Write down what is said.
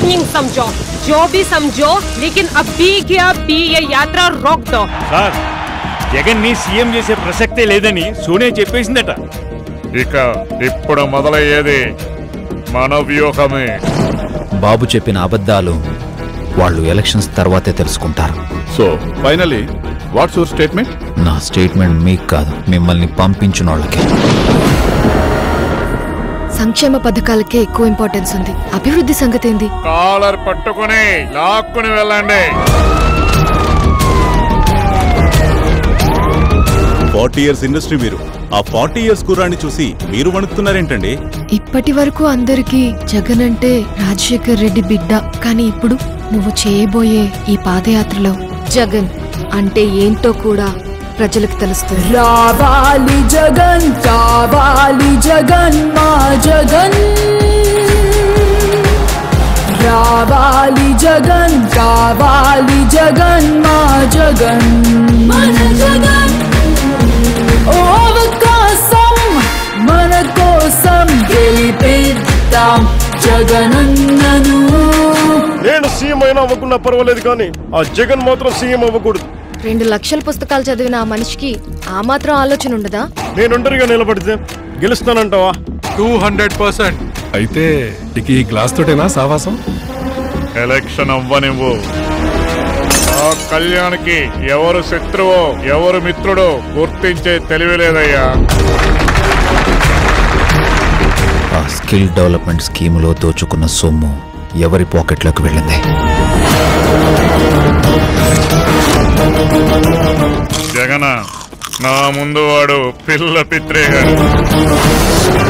planning समझो जो भी समझो लेकिन अभी के अभी ये यात्रा रोक दो సార్ జగన్ ని సీఎం చేసే ప్రసక్తే లేదని సోనియా చెప్పేసిందట ఇక ఇప్పుడు మొదలయ్యేది మన వ్యూహమే బాబు చెప్పిన అబద్ధాలు వాళ్ళు ఎలక్షన్స్ తర్వాతే తెలుసుకుంటారు so finally what's your statement నా స్టేట్మెంట్ మీకు కాదు మిమ్మల్ని పంపించిన వాళ్ళకి సంక్షేమ పథకాలకే ఎక్కువ ఇంపార్టెన్స్ ఉంది అభివృద్ధి సంగతి ఏంది కాలర్ పట్టుకుని లాక్కుని వెళ్ళండి ఫార్టీ ఇయర్స్ ఇండస్ట్రీ మీరు ఆ ఫార్టీ ఇయర్స్ కుర్రాన్ని చూసి మీరు వణుకుతున్నారేంటండి ఇప్పటి వరకు అందరికీ జగన్ అంటే రాజశేఖర్ రెడ్డి బిడ్డ కానీ ఇప్పుడు నువ్వు చేయబోయే ఈ పాదయాత్రలో జగన్ అంటే ఏంటో కూడా ప్రజలకు తెలుస్తుంది రావాలి జగన్ కావాలి జగన్ మా జగన్ రావాలి జగన్ కావాలి జగన్ మా జగన్ మన జగన్ ఓ అవకాశం మన కోసం గెలిపిద్దాం జగనన్నను నేను సీఎం అయినా అవ్వకున్నా పర్వాలేదు కానీ ఆ జగన్ మాత్రం సీఎం అవ్వకూడదు రెండు లక్షల పుస్తకాలు చదివిన ఆ మనిషికి ఆ మాత్రం ఆలోచన ఉండదా నేను ఒంటరిగా నిలబడితే గెలుస్తానంటావా టూ హండ్రెడ్ పర్సెంట్ అయితే ఇక ఈ గ్లాస్ తోటేనా సావాసం ఎలక్షన్ అవ్వనివ్వు ఆ కళ్యాణ్కి ఎవరు శత్రువో ఎవరు మిత్రుడో గుర్తించే తెలివి లేదయ్యా ఆ స్కిల్ డెవలప్మెంట్ స్కీములో దోచుకున్న సొమ్ము ఎవరి పాకెట్లోకి వెళ్ళింది జగన నా ముందు వాడు పిల్ల పిత్రే గారు